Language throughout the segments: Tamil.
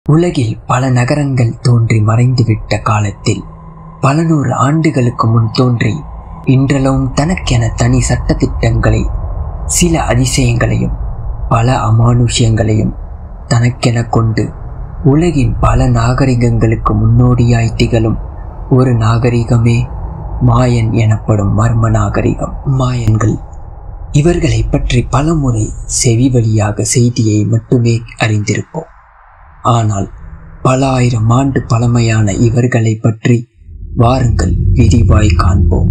உலகில் பல நகரங்கள் தோன்றி மறைந்துவிட்ட காலத்தில் பல நூறு ஆண்டுகளுக்கு முன் தோன்றி இன்றளவும் தனக்கென தனி சட்டத்திட்டங்களை சில அதிசயங்களையும் பல அமானுஷ்யங்களையும் தனக்கென கொண்டு உலகின் பல நாகரிகங்களுக்கு முன்னோடியாய் திகழும் ஒரு நாகரிகமே மாயன் எனப்படும் மர்ம நாகரிகம் மாயன்கள் இவர்களை பற்றி பலமுறை செவி வழியாக செய்தியை மட்டுமே அறிந்திருப்போம் ஆனால் பல ஆயிரம் ஆண்டு பழமையான இவர்களை பற்றி வாருங்கள் விரிவாய் காண்போம்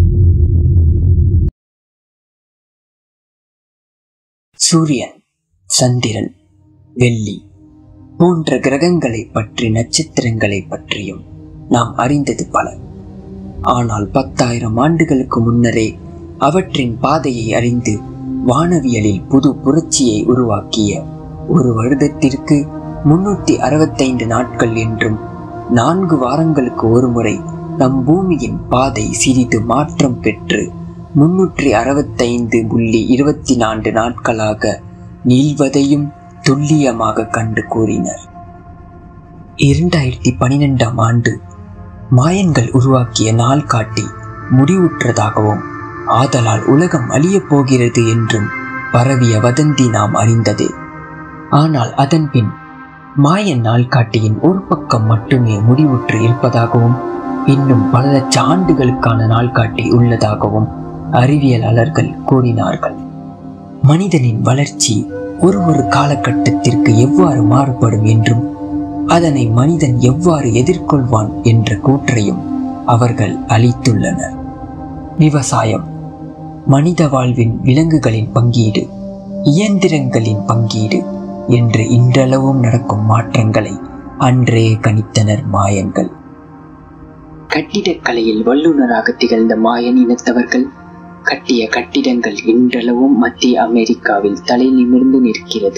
சூரியன் சந்திரன் வெள்ளி போன்ற கிரகங்களை பற்றி நட்சத்திரங்களை பற்றியும் நாம் அறிந்தது பல ஆனால் பத்தாயிரம் ஆண்டுகளுக்கு முன்னரே அவற்றின் பாதையை அறிந்து வானவியலில் புது புரட்சியை உருவாக்கிய ஒரு வருடத்திற்கு முன்னூத்தி அறுபத்தைந்து நாட்கள் என்றும் நான்கு வாரங்களுக்கு ஒருமுறை நம் பூமியின் பாதை சிறிது மாற்றம் பெற்று முன்னூற்றி அறுபத்தைந்து புள்ளி இருபத்தி நான்கு நாட்களாக நீள்வதையும் துல்லியமாக கண்டு கூறினர் இரண்டாயிரத்தி பனிரெண்டாம் ஆண்டு மாயன்கள் உருவாக்கிய நாள் காட்டி முடிவுற்றதாகவும் ஆதலால் உலகம் அழியப் போகிறது என்றும் பரவிய வதந்தி நாம் அறிந்ததே ஆனால் அதன்பின் மாயன் நாள்காட்டியின் ஒரு பக்கம் மட்டுமே முடிவுற்று இருப்பதாகவும் இன்னும் பல லட்ச ஆண்டுகளுக்கான நாள்காட்டி உள்ளதாகவும் அறிவியலாளர்கள் கூறினார்கள் மனிதனின் வளர்ச்சி ஒரு ஒரு காலகட்டத்திற்கு எவ்வாறு மாறுபடும் என்றும் அதனை மனிதன் எவ்வாறு எதிர்கொள்வான் என்ற கூற்றையும் அவர்கள் அளித்துள்ளனர் விவசாயம் மனித வாழ்வின் விலங்குகளின் பங்கீடு இயந்திரங்களின் பங்கீடு என்று இன்றளவும் நடக்கும் மாற்றங்களை அன்றே கணித்தனர் மாயன்கள் கட்டிடக்கலையில் வல்லுநராக திகழ்ந்த மாயன் இனத்தவர்கள் கட்டிய கட்டிடங்கள் இன்றளவும் மத்திய அமெரிக்காவில் தலை நிமிர்ந்து நிற்கிறது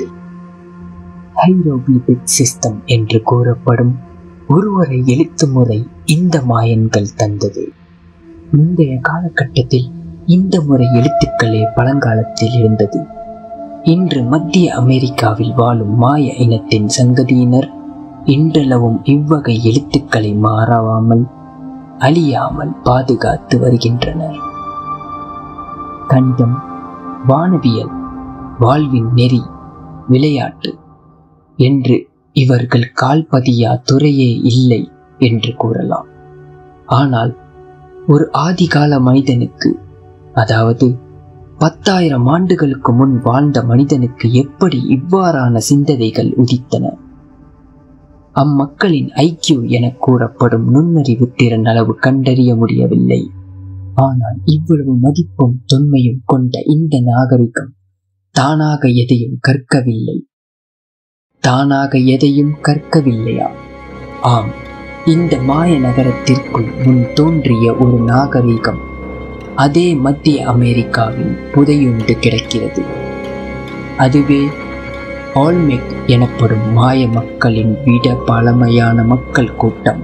ஹைரோகிளிபிக் சிஸ்டம் என்று கூறப்படும் ஒருவரை எழுத்து முறை இந்த மாயன்கள் தந்தது முந்தைய காலகட்டத்தில் இந்த முறை எழுத்துக்களே பழங்காலத்தில் இருந்தது இன்று மத்திய அமெரிக்காவில் வாழும் மாய இனத்தின் சங்கதியினர் இன்றளவும் இவ்வகை எழுத்துக்களை மாறாமல் அழியாமல் பாதுகாத்து வருகின்றனர் கணிதம் வானவியல் வாழ்வின் நெறி விளையாட்டு என்று இவர்கள் கால்பதியா துறையே இல்லை என்று கூறலாம் ஆனால் ஒரு ஆதிகால மனிதனுக்கு அதாவது பத்தாயிரம் ஆண்டுகளுக்கு முன் வாழ்ந்த மனிதனுக்கு எப்படி இவ்வாறான சிந்தனைகள் உதித்தன அம்மக்களின் ஐக்கியூ என கூறப்படும் நுண்ணறிவு திறன் அளவு கண்டறிய முடியவில்லை ஆனால் இவ்வளவு மதிப்பும் தொன்மையும் கொண்ட இந்த நாகரிகம் தானாக எதையும் கற்கவில்லை தானாக எதையும் கற்கவில்லையா ஆம் இந்த மாய நகரத்திற்குள் முன் தோன்றிய ஒரு நாகரிகம் அதே மத்திய அமெரிக்காவில் புதையுண்டு கிடக்கிறது அதுவே ஆல்மெக் எனப்படும் மாய மக்களின் விட பழமையான மக்கள் கூட்டம்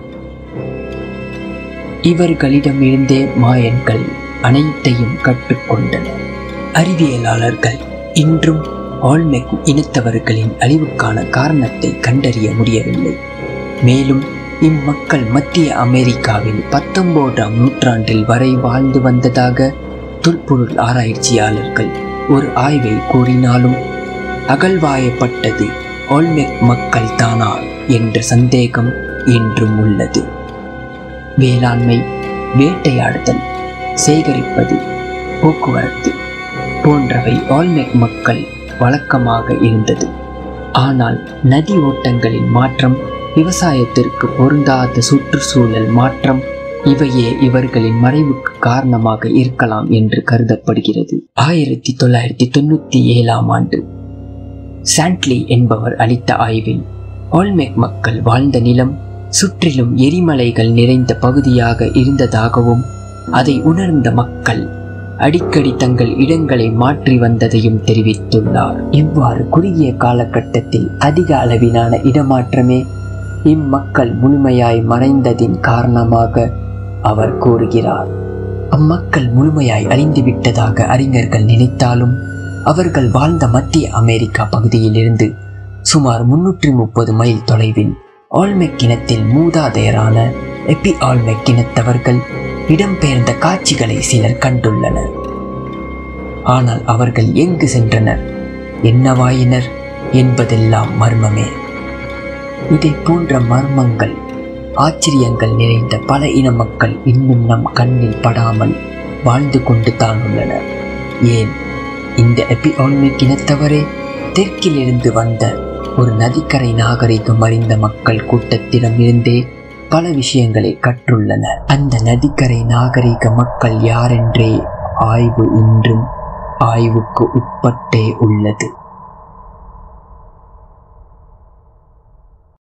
இவர்களிடமிருந்தே மாயன்கள் அனைத்தையும் கற்றுக்கொண்டனர் அறிவியலாளர்கள் இன்றும் ஆல்மெக் இனத்தவர்களின் அழிவுக்கான காரணத்தை கண்டறிய முடியவில்லை மேலும் இம்மக்கள் மத்திய அமெரிக்காவில் பத்தொன்பதாம் நூற்றாண்டில் வரை வாழ்ந்து வந்ததாக தொல்பொருள் ஆராய்ச்சியாளர்கள் ஒரு ஆய்வை கூறினாலும் அகழ்வாயப்பட்டது ஆல்மெக் மக்கள் தானா என்ற சந்தேகம் இன்றும் உள்ளது வேளாண்மை வேட்டையாடுதல் சேகரிப்பது போக்குவரத்து போன்றவை ஆல்மெக் மக்கள் வழக்கமாக இருந்தது ஆனால் நதி ஓட்டங்களின் மாற்றம் விவசாயத்திற்கு பொருந்தாத சுற்றுச்சூழல் மாற்றம் இவையே இவர்களின் மறைவுக்கு காரணமாக இருக்கலாம் என்று கருதப்படுகிறது ஆயிரத்தி தொள்ளாயிரத்தி தொண்ணூத்தி ஏழாம் ஆண்டு சாண்ட்லி என்பவர் அளித்த ஆய்வில் ஆல்மெக் மக்கள் வாழ்ந்த நிலம் சுற்றிலும் எரிமலைகள் நிறைந்த பகுதியாக இருந்ததாகவும் அதை உணர்ந்த மக்கள் அடிக்கடி தங்கள் இடங்களை மாற்றி வந்ததையும் தெரிவித்துள்ளார் இவ்வாறு குறுகிய காலகட்டத்தில் அதிக அளவிலான இடமாற்றமே இம்மக்கள் முழுமையாய் மறைந்ததின் காரணமாக அவர் கூறுகிறார் அம்மக்கள் முழுமையாய் அழிந்துவிட்டதாக அறிஞர்கள் நினைத்தாலும் அவர்கள் வாழ்ந்த மத்திய அமெரிக்கா பகுதியிலிருந்து சுமார் முன்னூற்றி முப்பது மைல் தொலைவில் ஆல்மெக் இனத்தில் மூதாதையரான எபி ஆல்மெக் இனத்தவர்கள் இடம்பெயர்ந்த காட்சிகளை சிலர் கண்டுள்ளனர் ஆனால் அவர்கள் எங்கு சென்றனர் என்னவாயினர் என்பதெல்லாம் மர்மமே இதை போன்ற மர்மங்கள் ஆச்சரியங்கள் நிறைந்த பல இன மக்கள் இன்னும் நம் கண்ணில் படாமல் வாழ்ந்து கொண்டு தான் உள்ளனர் ஏன் இந்த எபி ஆல்மெக் இனத்தவரே தெற்கிலிருந்து வந்த ஒரு நதிக்கரை நாகரிகம் அறிந்த மக்கள் கூட்டத்திடம் இருந்தே பல விஷயங்களை கற்றுள்ளனர் அந்த நதிக்கரை நாகரிக மக்கள் யாரென்றே ஆய்வு இன்றும் ஆய்வுக்கு உட்பட்டே உள்ளது